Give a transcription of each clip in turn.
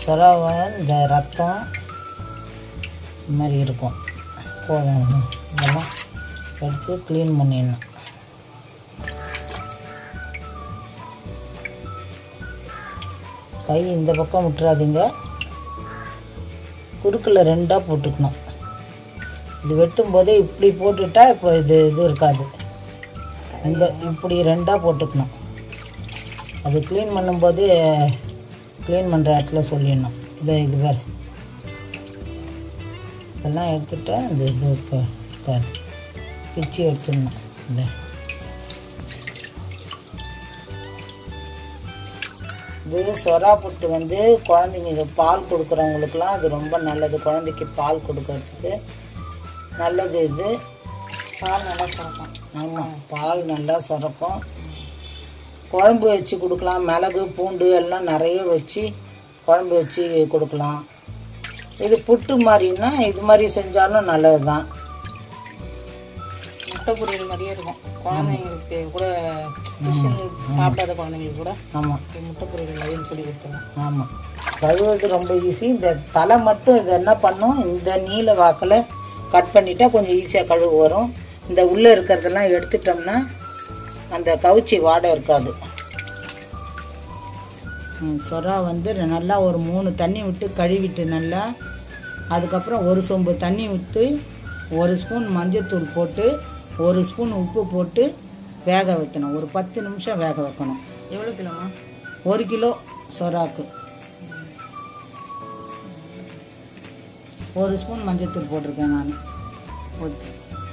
சொராவை இந்த ரத்தம் இந்த மாதிரி இருக்கும் போதும் இதெல்லாம் எடுத்து க்ளீன் பண்ணிடணும் கை இந்த பக்கம் விட்டுறாதீங்க குறுக்கில் ரெண்டாக போட்டுக்கணும் இது வெட்டும் போதே இப்படி போட்டுட்டா இப்போ இது இது இருக்காது இந்த இப்படி ரெண்டாக போட்டுக்கணும் அது க்ளீன் பண்ணும்போது க்ளீன் பண்ணுற இடத்துல சொல்லிடணும் இதை இது வேறு இதெல்லாம் எடுத்துட்டா இந்த இது இப்போ இருக்காது பிச்சு எடுத்துடணும் இந்த இது சொரா புட்டு வந்து குழந்தைங்க இது பால் கொடுக்குறவங்களுக்குலாம் அது ரொம்ப நல்லது குழந்தைக்கு பால் கொடுக்கறதுக்கு நல்லது இது பால் நல்லா சாப்பிடும் ஆமாம் பால் நல்லா சுரக்கும் குழம்பு வச்சு கொடுக்கலாம் மிளகு பூண்டு எல்லாம் நிறைய வச்சு குழம்பு வச்சு கொடுக்கலாம் இது புட்டு மாதிரின்னா இது மாதிரி செஞ்சாலும் நல்லது தான் முட்டை பொரியல் மாதிரியே இருக்கும் குழந்தைங்களுக்கு கூட டியூஷன் சாப்பிடாத குழந்தைங்களுக்கு கூட ஆமாம் இது முட்டை பொரியல் மாதிரின்னு சொல்லி கொடுத்துருவோம் ஆமாம் கழுவுறது ரொம்ப ஈஸி இந்த தலை மட்டும் இது என்ன பண்ணும் இந்த நீல வாக்கில் கட் பண்ணிட்டா கொஞ்சம் ஈஸியாக கழுவு வரும் இந்த உள்ளே இருக்கிறதெல்லாம் எடுத்துட்டோம்னா அந்த கவுச்சி வாடை இருக்காது ம், சொரா வந்து நல்லா ஒரு மூணு தண்ணி விட்டு கழுவிட்டு நல்லா அதுக்கப்புறம் ஒரு சொம்பு தண்ணி விட்டு ஒரு ஸ்பூன் மஞ்சத்தூள் போட்டு ஒரு ஸ்பூன் உப்பு போட்டு வேக வைக்கணும் ஒரு பத்து நிமிஷம் வேக வைக்கணும் எவ்வளோ கிலோமா ஒரு கிலோ சொராக்கு ஒரு ஸ்பூன் மஞ்சத்தூள் போட்டிருக்கேன் நான் ஓகே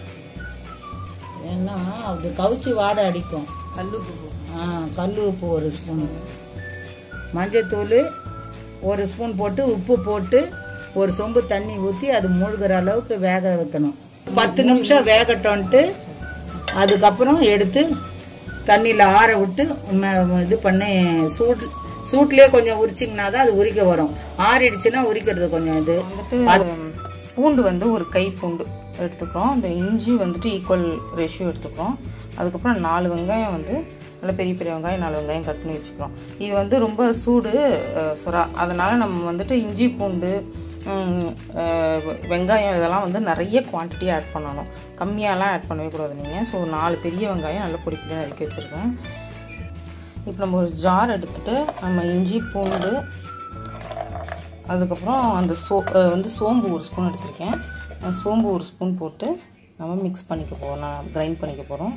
ஏன்னா அது கவுச்சி வாடை அடிக்கும் கல் உப்பு ஆ கல் உப்பு ஒரு ஸ்பூன் மஞ்சத்தூள் ஒரு ஸ்பூன் போட்டு உப்பு போட்டு ஒரு சொம்பு தண்ணி ஊற்றி அது மூழ்கிற அளவுக்கு வேக வைக்கணும் பத்து நிமிஷம் வேகட்டோன்ட்டு அதுக்கப்புறம் எடுத்து தண்ணியில் ஆற விட்டு ம- இது பண்ணி சூட் சூட்லேயே கொஞ்சம் உரிச்சிங்கன்னா தான் அது உரிக்க வரும் ஆறிடுச்சுன்னா உரிக்கிறது கொஞ்சம் இது வந்துட்டு பூண்டு வந்து ஒரு கை பூண்டு எடுத்துக்கிறோம் அந்த இஞ்சி வந்துட்டு ஈக்குவல் ரேஷியோ எடுத்துக்கிறோம் அதுக்கப்புறம் நாலு வெங்காயம் வந்து நல்ல பெரிய பெரிய வெங்காயம் நாலு வெங்காயம் கட் பண்ணி வச்சுக்கிறோம் இது வந்து ரொம்ப சூடு அஹ், சுறா அதனால் நம்ம வந்துட்டு இஞ்சி பூண்டு ம், அஹ், வெ- வெங்காயம் இதெல்லாம் வந்து நிறைய குவான்டிட்டி ஆட் பண்ணணும் கம்மியாலாம் ஆட் பண்ணவே கூடாது நீங்கள் ஸோ நாலு பெரிய வெங்காயம் நல்ல பொடி பொடியாக நறுக்கி வச்சுருக்கேன் இப்போ நம்ம ஒரு ஜார் எடுத்துகிட்டு நம்ம இஞ்சி பூண்டு அதுக்கப்புறம் அந்த சோ அஹ் வந்து சோம்பு ஒரு ஸ்பூன் எடுத்திருக்கேன் அந்த சோம்பு ஒரு ஸ்பூன் போட்டு நம்ம மிக்ஸ் பண்ணிக்க போகிறோம் நான் கிரைண்ட் பண்ணிக்க போகிறோம்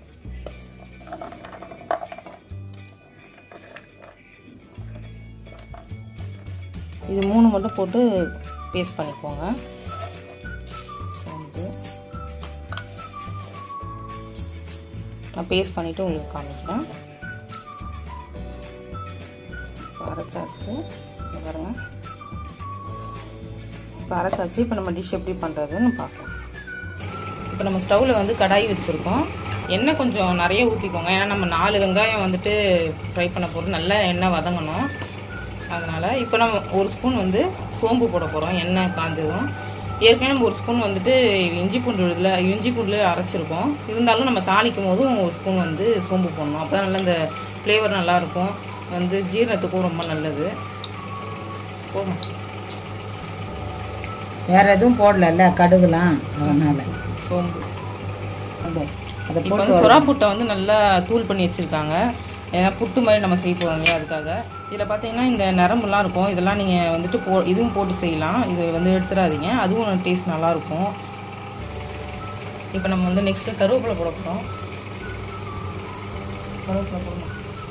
இது மூணு மட்டும் போட்டு பேஸ்ட் பண்ணிக்கோங்க சோம்பு நான் பேஸ்ட் பண்ணிவிட்டு உங்களுக்கு காமிக்கிறேன் இப்போ அரைச்சாச்சு இங்க பாருங்க இப்போ அரைச்சாச்சு இப்போ நம்ம டிஷ் எப்படி பண்ணுறதுன்னு பார்க்கலாம் இப்போ நம்ம ஸ்டவ்வில் வந்து கடாய் வச்சுருக்கோம் எண்ணெய் கொஞ்சம் நிறைய ஊற்றிக்கோங்க ஏன்னா நம்ம நாலு வெங்காயம் வந்துட்டு ஃப்ரை பண்ண போகிறோம் நல்லா எண்ணெய் வதங்கணும் அதனால் இப்போ நம்ம ஒரு ஸ்பூன் வந்து சோம்பு போட போகிறோம் எண்ணெய் காஞ்சதும் ஏற்கனவே நம்ம ஒரு ஸ்பூன் வந்துட்டு இஞ்சி பூண்டு இதில் இஞ்சி பூண்டில் அரைச்சிருக்கோம் இருந்தாலும் நம்ம தாளிக்கும் போதும் ஒரு ஸ்பூன் வந்து சோம்பு போடணும் அப்போ தான் நல்லா இந்த ஃப்ளேவர் நல்லாயிருக்கும் வந்து ஜீரணத்துக்கும் ரொம்ப நல்லது போதும் வேற எதுவும் போடலல்ல கடுகுலாம் அதனால சோம்பு அது அதை இப்போ வந்து சொரா புட்டை வந்து நல்லா தூள் பண்ணி வச்சுருக்காங்க ஏன்னா புட்டு மாதிரி நம்ம செய்ய போகிறோம் இல்லையா அதுக்காக இதில் பார்த்தீங்கன்னா இந்த நரம்புலாம் இருக்கும் இதெல்லாம் நீங்கள் வந்துட்டு போ இதுவும் போட்டு செய்யலாம் இது வந்து எடுத்துடாதீங்க அதுவும் டேஸ்ட் நல்லாயிருக்கும் இப்போ நம்ம வந்து நெக்ஸ்ட்டு கருவேப்பிலை போட போகிறோம் கருவேப்பிலை போடணும்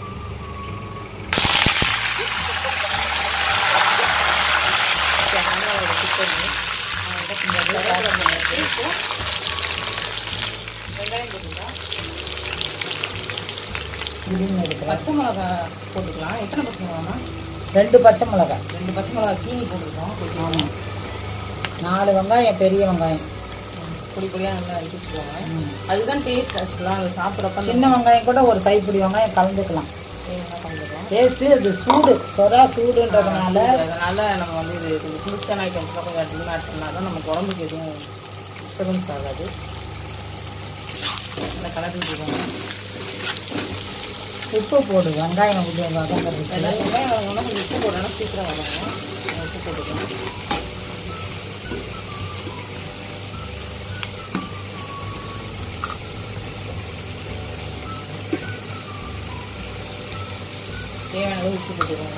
வெங்காயம் போட்டுக்கலாம் இதுன்னு எடுக்கிறேன் பச்சை மிளகா போட்டுக்கலாம் எத்தனை பச்சை மிளகானா ரெண்டு பச்சை மிளகாய் ரெண்டு பச்சை மிளகா கீனி போட்டுருக்கோம் ஆமாம் நாலு வெங்காயம் பெரிய வெங்காயம் பொடி பொடியாக நல்லா அரைச்சி வச்சுக்கோங்க அதுதான் டேஸ்ட் ஆக்சுவலாக அதை சாப்பிட்றப்ப அந்த சின்ன வெங்காயம் கூட ஒரு கைப்பிடி வெங்காயம் கலந்துக்கலாம் தேங்காய் பண்ணிடுறோம் டேஸ்ட்டு இது சூடு சொரா சூடுன்றதுனால அதனால் நம்ம வந்து இது கொஞ்சம் குளிர்ச்சியான ஐட்டம்ஸ்லாம் கொஞ்சம் அதிகமாக ஆட் பண்ணால் தான் நம்ம உடம்புக்கு எதுவும் டிஸ்டர்பன்ஸ் ஆகாது நல்லா கலந்து விட்டுக்கோங்க உப்பு போடு வெங்காயம் உள்ள வதங்கிறதுக்கு வெங்காயம் வெங்காயம் வதங்கணும் கொஞ்சம் உப்பு போடணும் சீக்கிரம் வதங்கும் உப்பு போட்டுக்கலாம் தேவையான அளவு உப்பு போட்டுக்கோங்க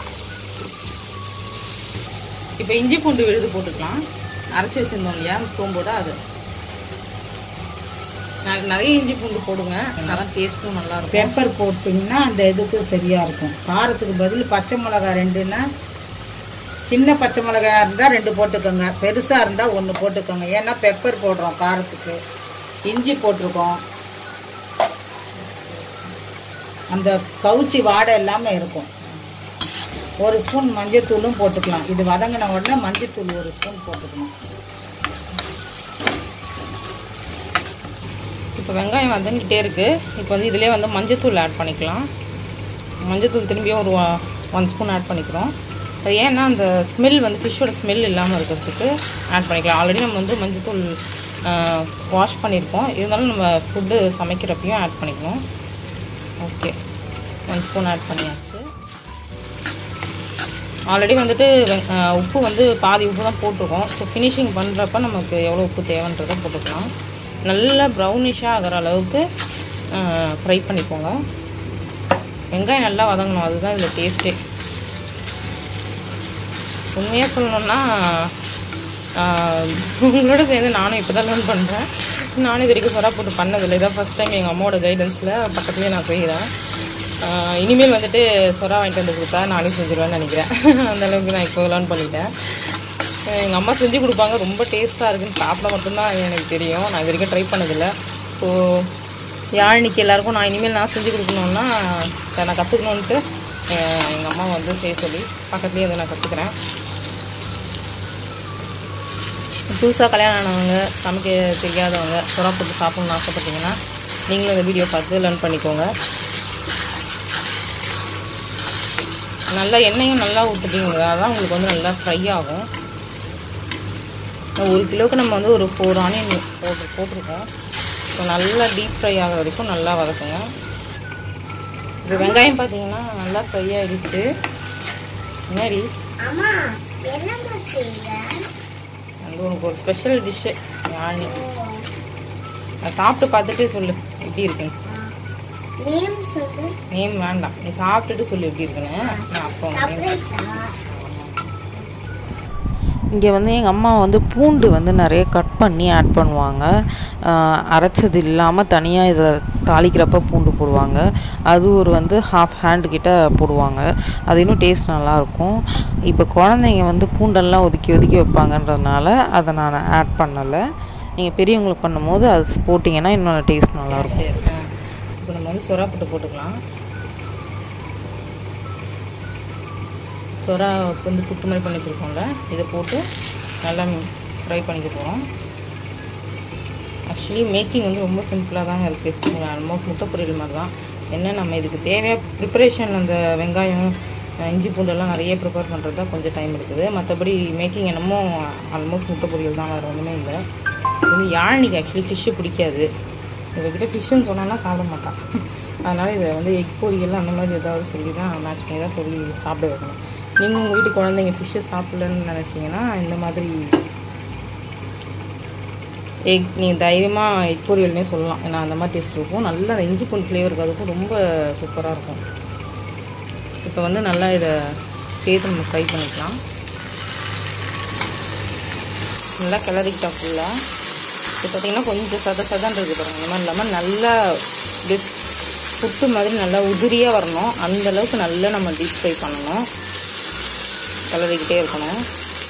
இப்போ இஞ்சி பூண்டு விழுது போட்டுக்கலாம் அரைச்சி வச்சிருந்தோம் இல்லையா சோம்போட அது ந- நிறைய இஞ்சி பூண்டு போடுங்க அதான் டேஸ்ட்டும் நல்லா இருக்கும் பெப்பர் போட்டிங்கன்னா அந்த இதுக்கு சரியாக இருக்கும் காரத்துக்கு பதில் பச்சை மிளகா ரெண்டுன்னா சின்ன பச்சை மிளகாயா இருந்தால் ரெண்டு போட்டுக்கோங்க பெருசாக இருந்தால் ஒன்று போட்டுக்கோங்க ஏன்னா பெப்பர் போடுறோம் காரத்துக்கு இஞ்சி போட்டிருக்கோம் அந்த கவுச்சி வாடை எல்லாமே இருக்கும் ஒரு ஸ்பூன் மஞ்சத்தூளும் போட்டுக்கலாம் இது வதங்கின உடனே மஞ்சத்தூள் ஒரு ஸ்பூன் போட்டுக்கணும் இப்போ வெங்காயம் வதங்கிட்டே இருக்கு இப்போ வந்து இதிலே வந்து மஞ்சத்தூள் ஆட் பண்ணிக்கலாம் மஞ்சத்தூள் திரும்பியும் ஒரு ஒன் ஸ்பூன் ஆட் பண்ணிக்கிறோம் அது ஏன்னா அந்த ஸ்மெல் வந்து ஃபிஷ்ஷோட ஸ்மெல் இல்லாமல் இருக்கிறதுக்கு ஆட் பண்ணிக்கலாம் ஆல்ரெடி நம்ம வந்து மஞ்சத்தூள் வாஷ் பண்ணியிருக்கோம் இருந்தாலும் நம்ம ஃபுட்டு சமைக்கிறப்பையும் ஆட் பண்ணிக்கணும் ஓகே ஒன் ஸ்பூன் ஆட் பண்ணியாச்சு ஆல்ரெடி வந்துட்டு வெங்- ஆஹ் உப்பு வந்து பாதி உப்பு தான் போட்டிருக்கோம் ஸோ ஃபினிஷிங் பண்ணுறப்ப நமக்கு எவ்வளோ உப்பு தேவைன்றதை போட்டுக்கலாம் நல்லா ப்ரௌனிஷாக ஆகிற அளவுக்கு ஃப்ரை பண்ணிக்கோங்க வெங்காயம் நல்லா வதங்கணும் அதுதான் இதில் டேஸ்ட்டே உண்மையாக சொல்லணும்னா ஆஹ் உங்களோட சேர்ந்து நானும் இப்போ தான் லேர்ன் பண்ணுறேன் நானும் இது வரைக்கும் சொரா போட்டு பண்ணதில்லை இதான் ஃபஸ்ட் டைம் எங்கள் அம்மாவோட கைடன்ஸில் பக்கத்துலேயே நான் செய்கிறேன் ஆஹ் இனிமேல் வந்துட்டு சொரா வாங்கிட்டு வந்து கொடுத்தா நானே செஞ்சிருவேன்னு நினைக்கிறேன் அந்த அளவுக்கு நான் இப்போ லேர்ன் பண்ணிட்டேன் எங்கள் அம்மா செஞ்சு கொடுப்பாங்க ரொம்ப டேஸ்ட்டாக இருக்குன்னு சாப்பிட மட்டும்தான் எனக்கு தெரியும் நான் இது வரைக்கும் ட்ரை பண்ணதில்லை ஸோ யாழ்னிக்கு எல்லாருக்கும் நான் இனிமேல் நான் செஞ்சு கொடுக்கணுன்னா அதை நான் கற்றுக்கணுன்ட்டு எங்கள் அம்மா வந்து செய்ய சொல்லி பக்கத்துலேயே வந்து நான் கற்றுக்குறேன் புதுசாக கல்யாணம் ஆனவங்க சமைக்க தெரியாதவங்க சுறா போட்டு சாப்பிடணும்னு ஆசைப்பட்டீங்கன்னா நீங்களும் இந்த வீடியோ பார்த்து லேர்ன் பண்ணிக்கோங்க நல்லா எண்ணெயும் நல்லா ஊற்றுட்டீங்க அதான் உங்களுக்கு வந்து நல்லா ஃப்ரை ஆகும் ஒரு கிலோவுக்கு நம்ம வந்து ஒரு ஃபோர் ஆனியன் போட்டு போட்டிருக்கோம் ஸோ நல்லா டீப் ஃப்ரை ஆகிற வரைக்கும் நல்லா வதக்குங்க இப்போ வெங்காயம் பார்த்தீங்கன்னா நல்லா ஃப்ரை ஆகிடுச்சு என்னடி அம்மா என்னம்மா செய்ற அது உனக்கு ஒரு ஸ்பெஷல் டிஷ்ஷு யாழ்னிக்கு அதை சாப்பிட்டு பார்த்துட்டு சொல்லு எப்படி இருக்குன்னு நேம் சொல்லு நேம் வேண்டாம் நீ சாப்பிட்டுட்டு சொல்லு எப்படி இருக்குன்னு நான் அப்போ வந்து சர்ப்ரைஸா இங்கே வந்து எங்கள் அம்மா வந்து பூண்டு வந்து நிறைய கட் பண்ணி ஆட் பண்ணுவாங்க ஆஹ் அரைச்சது இல்லாமல் தனியாக இதில் தாளிக்கிறப்ப பூண்டு போடுவாங்க அது ஒரு வந்து ஹாஃப் ஹேண்டு கிட்ட போடுவாங்க அது இன்னும் டேஸ்ட் நல்லாயிருக்கும் இப்போ குழந்தைங்க வந்து பூண்டெல்லாம் ஒதுக்கி ஒதுக்கி வைப்பாங்கன்றதுனால அதை நான் ஆட் பண்ணலை நீங்கள் பெரியவங்களுக்கு பண்ணும்போது அது போட்டிங்கன்னா இன்னும் டேஸ்ட் நல்லாயிருக்கும் சரி ஆ. இப்போ நம்ம வந்து சொரா போட்டு போட்டுக்கலாம் சொரா வந்து புட்டு மாதிரி பண்ணி வச்சுருக்கோம்ல இதை போட்டு நல்லா ஃப்ரை பண்ணிக்க போகிறோம் ஆக்சுவலி மேக்கிங் வந்து ரொம்ப சிம்பிளாக தாங்க இருக்குது ஆல்மோஸ்ட் முட்டை பொரியல் மாதிரி தான் என்ன நம்ம இதுக்கு தேவையாக ப்ரிப்பரேஷன் அந்த வெங்காயம் அஹ், இஞ்சி பூண்டெல்லாம் நிறைய ப்ரிப்பேர் பண்ணுறது தான் கொஞ்சம் டைம் இருக்குது மற்றபடி மேக்கிங் என்னமோ ஆல்மோஸ்ட் முட்டை பொரியல் தான் வேறு ஒன்றுமே இல்லை இது வந்து யாழ்னிக்கு ஆக்சுவலி ஃபிஷ்ஷு பிடிக்காது இவகிட்ட ஃபிஷ்ஷுன்னு சொன்னான்னா சாப்பிட மாட்டான் அதனால் இதை வந்து எக் பொரியல் அந்த மாதிரி ஏதாவது சொல்லி தான் மேட்ச் பண்ணி தான் சொல்லி சாப்பிட வைக்கணும் நீங்கள் உங்கள் வீட்டு குழந்தைங்க ஃபிஷ்ஷு சாப்பிடலன்னு நினச்சிங்கன்னா இந்த மாதிரி எக் நீ தைரியமாக எக் பொரியல்னே சொல்லலாம் ஏன்னா அந்த மாதிரி டேஸ்ட் இருக்கும் நல்லா அந்த இஞ்சி பூண்டு ஃப்ளேவர் அதுக்கும் ரொம்ப சூப்பராக இருக்கும் இப்போ வந்து நல்லா இதை சேர்த்து நம்ம ஃப்ரை பண்ணிக்கலாம் நல்லா கிளறிக்கிட்டா ஃபுல்லாக இப்போ பார்த்தீங்கன்னா கொஞ்சம் சத சதன்னு இருக்குது பாருங்க இந்த மாதிரி இல்லாமல் நல்லா அப்படியே புட்டு மாதிரி நல்லா உதிரியாக வரணும் அந்த அளவுக்கு நல்லா நம்ம டீப் ஃப்ரை பண்ணணும் கிளறிக்கிட்டே இருக்கணும்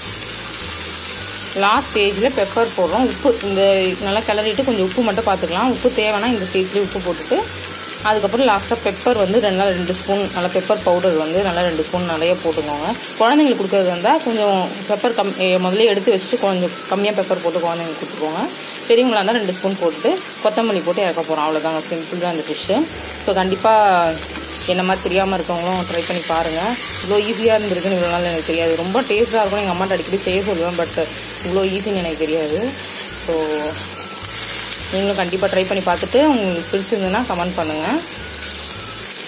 லாஸ்ட் ஸ்டேஜில் பெப்பர் போடுறோம் உப்பு இந்த நல்லா கிளறிட்டு கொஞ்சம் உப்பு மட்டும் பார்த்துக்கலாம் உப்பு தேவைன்னா இந்த ஸ்டேஜ்லேயே உப்பு போட்டுட்டு அதுக்கப்புறம் லாஸ்ட்டாக பெப்பர் வந்து ரெண்டு நாள் ரெண்டு ஸ்பூன் நல்லா பெப்பர் பவுடர் வந்து நல்லா ரெண்டு ஸ்பூன் நிறைய போட்டுக்கோங்க குழந்தைங்களுக்கு கொடுக்கறது இருந்தால் கொஞ்சம் பெப்பர் கம் எ, முதல்ல எடுத்து வச்சுட்டு கொஞ்சம் கம்மியாக பெப்பர் போட்டு குழந்தைங்களுக்கு கொடுத்துக்கோங்க பெரியவங்களா இருந்தால் ரெண்டு ஸ்பூன் போட்டு கொத்தமல்லி போட்டு இறக்க போகிறோம் அவ்வளோதாங்க சிம்பிள் தான் இந்த ஃபிஷ்ஷு ஸோ கண்டிப்பாக என்ன மாதிரி தெரியாமல் இருக்கவங்களும் ட்ரை பண்ணி பாருங்கள் இவ்வளோ ஈஸியாக இருந்திருக்குன்னு இவ்வளோ நாள் எனக்கு தெரியாது ரொம்ப டேஸ்ட்டாக இருக்கும் எங்கள் அம்மாட்ட அடிக்கடி செய்ய சொல்லுவேன் பட் இவ்வளோ ஈஸின்னு எனக்கு தெரியாது ஸோ நீங்களும் கண்டிப்பாக ட்ரை பண்ணி பார்த்துட்டு உங்களுக்கு பிடிச்சிருந்ததுன்னா கமெண்ட் பண்ணுங்கள்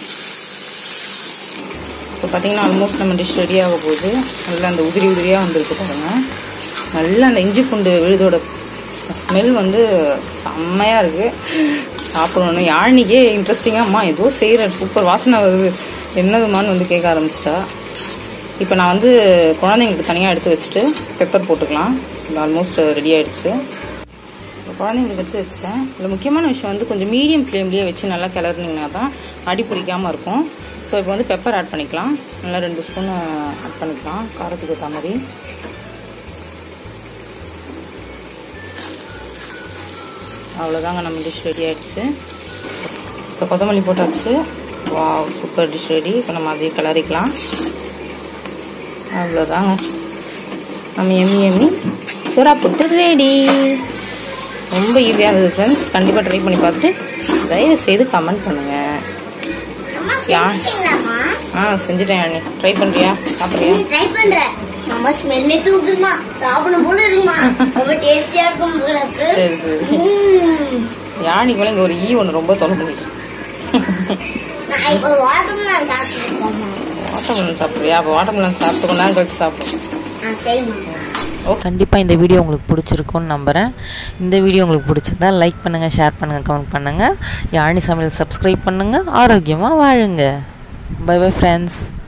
இப்போ பார்த்தீங்கன்னா ஆல்மோஸ்ட் நம்ம டிஷ் ரெடி ஆக போகுது நல்லா அந்த உதிரி உதிரியாக வந்திருக்கு பாருங்க நல்லா அந்த இஞ்சி பூண்டு விழுதோட ஸ்மெல் வந்து செம்மையாக இருக்குது சாப்பிடணும் யாழ்னிக்கே இன்ட்ரெஸ்டிங்காக அம்மா ஏதோ செய்கிறேன் சூப்பர் வாசனை வருது என்னதுமான்னு வந்து கேட்க ஆரம்பிச்சிட்டா இப்போ நான் வந்து குழந்தைங்களுக்கு தனியாக எடுத்து வச்சுட்டு பெப்பர் போட்டுக்கலாம் ஆல்மோஸ்ட் ரெடி ஆயிடுச்சு இப்போ குழந்தைங்களுக்கு எடுத்து வச்சுட்டேன் இதில் முக்கியமான விஷயம் வந்து கொஞ்சம் மீடியம் ஃப்ளேம்லேயே வச்சு நல்லா கிளறினீங்கன்னா தான் அடி பிடிக்காமல் இருக்கும் ஸோ இப்போ வந்து பெப்பர் ஆட் பண்ணிக்கலாம் நல்லா ரெண்டு ஸ்பூன் ஆட் பண்ணிக்கலாம் காரத்துக்கு ஏற்ற மாதிரி அவ்வளோதாங்க நம்ம டிஷ் ரெடி ஆயிடுச்சு இப்போ கொத்தமல்லி போட்டாச்சு வா சூப்பர் டிஷ் ரெடி இப்போ நம்ம அதையும் கிளறிக்கலாம் அவ்வளோதாங்க நம்ம எம்மி எம்மி சுறா புட்டு ரெடி ரொம்ப ஈஸியாக இருந்தது ஃப்ரெண்ட்ஸ் கண்டிப்பாக ட்ரை பண்ணி பார்த்துட்டு தயவு செய்து கமெண்ட் பண்ணுங்கள் அம்மா யா. செஞ்சுட்டீங்களாம்மா ஆ செஞ்சுட்டேன் அண்ணி ட்ரை பண்ணுறியா சாப்பிட்றியா ட்ரை பண்றேன் அம்மா ஸ்மெல்லே தூக்குதுமா சாப்பிடும் போல இருக்குமா ரொம்ப டேஸ்டியா இருக்கும் போல இருக்கு சரி சரி ம். யானைக்கு மேலே இங்கே ஒரு ஈ ஒன்று ரொம்ப தொலை பண்ணிட்டு நான் இப்போ வாட்டர்மெலன் சாப்பிட்டுருக்கேன் வாட்டர்மெலன் சாப்பிட்றியா அப்போ வாட்டர்மெலன் சாப்பிட்டு கொஞ்ச நேரம் கழிச்சு சாப்பிடும் ஆ சரிம்மா கண்டிப்பாக இந்த வீடியோ உங்களுக்கு பிடிச்சிருக்கும்னு நம்புகிறேன் இந்த வீடியோ உங்களுக்கு பிடிச்சிருந்தா லைக் பண்ணுங்கள் ஷேர் பண்ணுங்கள் கமெண்ட் பண்ணுங்கள் யாழினி சமையல் சப்ஸ்கிரைப் பண்ணுங்கள் ஆரோக்கியமாக வாழுங்க பை பை ஃப்ரெண்ட்ஸ்